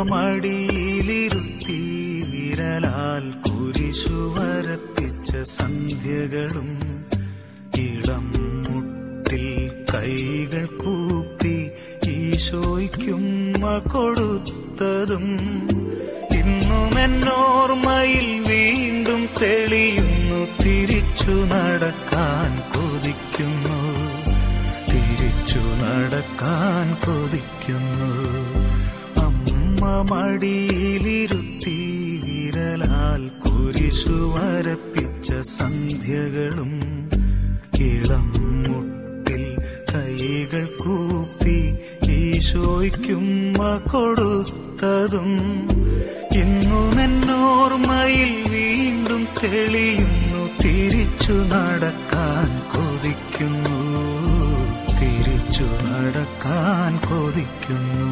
മടിയിലിരുത്തി വിരലാൽ കുരിശു വരപ്പിച്ച സന്ധ്യകളും ഇളം മുട്ടിൽ കൈകൾ കൂപ്പി ഈശോയ്ക്കുമ്മ കൊടുത്തതും ഇന്നും എന്നോർമ്മയിൽ വീണ്ടും തെളിയുന്നു തിരിച്ചു നടക്കാൻ കൊതിക്കുന്നു തിരിച്ചു നടക്കാൻ കൊതിക്കുന്നു അമ്മ മടിയിലിരുത്തി വിരലാൽ കുരിശു വരപ്പിച്ച സന്ധ്യകളും ഇളം മുട്ടിൽ കൈകൾ കൂപ്പി ഈശോയ്ക്കുമ്മ കൊടുത്തതും ഇന്നും എന്നോർമ്മയിൽ വീണ്ടും തെളിയുന്നു തിരിച്ചു നടക്കാൻ കൊതിക്കുന്നു തിരിച്ചു നടക്കാൻ കൊതിക്കുന്നു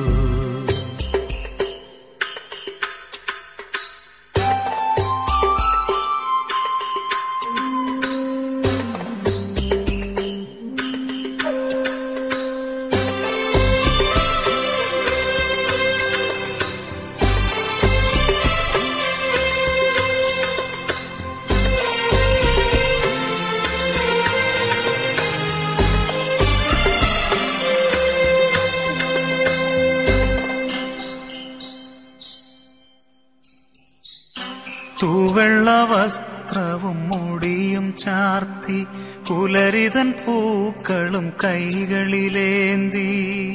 തൂവെള്ള വസ്ത്രവും മുടിയും ചാർത്തി പുലരിതൻ പൂക്കളും കൈകളിലേന്തി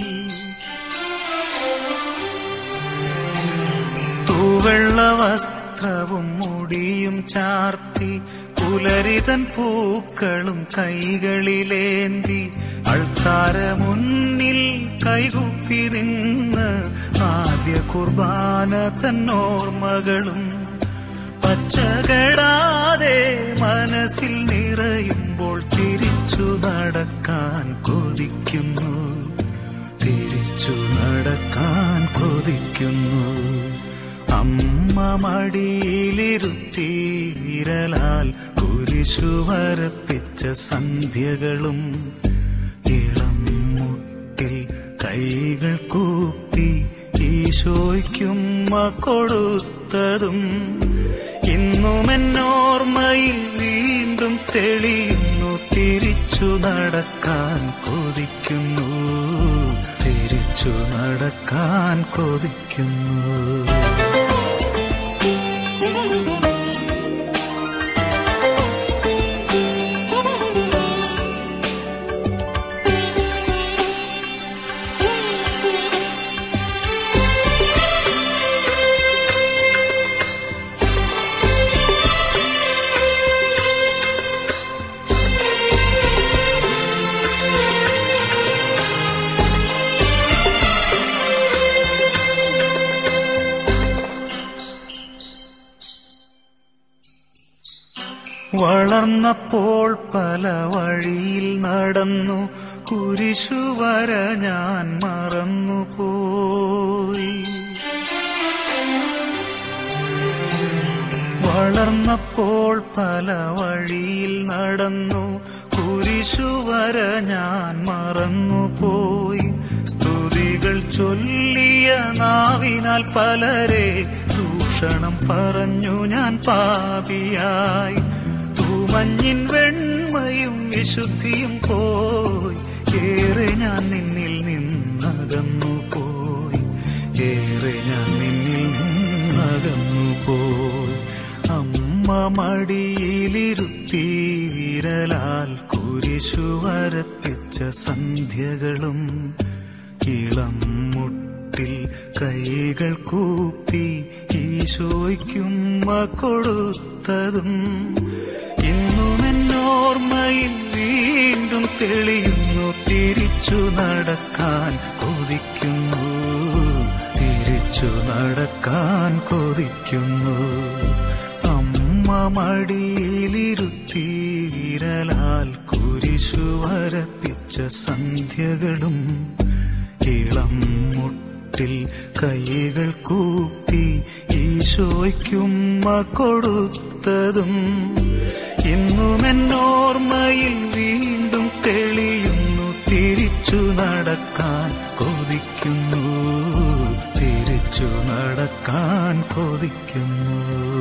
തൂവെള്ള വസ്ത്രവും മുടിയും ചാർത്തി പുലരിതൻ പൂക്കളും കൈകളിലേന്തി അൾത്താര മുന്നിൽ കൈകുപ്പി നിന്ന് ആദ്യ കുർബാന തന്നോർമ്മകളും പച്ചകടാതെ മനസ്സിൽ നിറയുമ്പോൾ തിരിച്ചു നടക്കാൻ കൊതിക്കുന്നു തിരിച്ചു നടക്കാൻ കൊതിക്കുന്നു അമ്മ മടിയിലിരുത്തി വിരലാൽ കുരിശു വരപ്പിച്ച സന്ധ്യകളും ഇളം മുട്ടിൽ കൈകൾ കൂപ്പി ഈശോയ്ക്കുമ്മ കൊടുത്തതും ഇന്നും എന്നോർമ്മയിൽ വീണ്ടും തെളിയുന്നു തിരിച്ചു നടക്കാൻ കൊതിക്കുന്നു തിരിച്ചു നടക്കാൻ കൊതിക്കുന്നു വളർന്നപ്പോൾ പല വഴിയിൽ നടന്നു കുരിശു വര ഞാൻ മറന്നുപോയി വളർന്നപ്പോൾ പല വഴിയിൽ നടന്നു കുരിശു വര ഞാൻ മറന്നുപോയി സ്തുതികൾ ചൊല്ലിയ നാവിനാൽ പലരെ ദൂഷണം പറഞ്ഞു ഞാൻ പാപിയായി തൂമഞ്ഞിൻ വെണ്മയും വിശുദ്ധിയും പോയി ഏറെ ഞാൻ നിന്നിൽ നിന്നകന്നു പോയി ഏറെ ഞാൻ നിന്നിൽ നിന്നകന്നു പോയി അമ്മ മടിയിലിരുത്തി വിരലാൽ കുരിശു വരപ്പിച്ച സന്ധ്യകളും ഇളം മുട്ടിൽ കൈകൾ കൂപ്പി ഈശോയ്ക്കുമ്മ കൊടുത്തതും ഇന്നും എന്നോർമ്മയിൽ വീണ്ടും തെളിയുന്നു തിരിച്ചു നടക്കാൻ കൊതിക്കുന്നു തിരിച്ചു നടക്കാൻ കൊതിക്കുന്നു അമ്മ മടിയിലിരുത്തി വിരലാൽ കുരിശു വരപ്പിച്ച സന്ധ്യകളും ഇളം മുട്ടിൽ കൈകൾ കൂപ്പി ഈശോയ്ക്കുമ്മ കൊടുത്തതും ഇന്നും എന്നോർമ്മയിൽ വീണ്ടും തെളിയുന്നു തിരിച്ചു നടക്കാൻ കൊതിക്കുന്നു തിരിച്ചു ഓർക്കാൻ കൊതിക്കുന്നു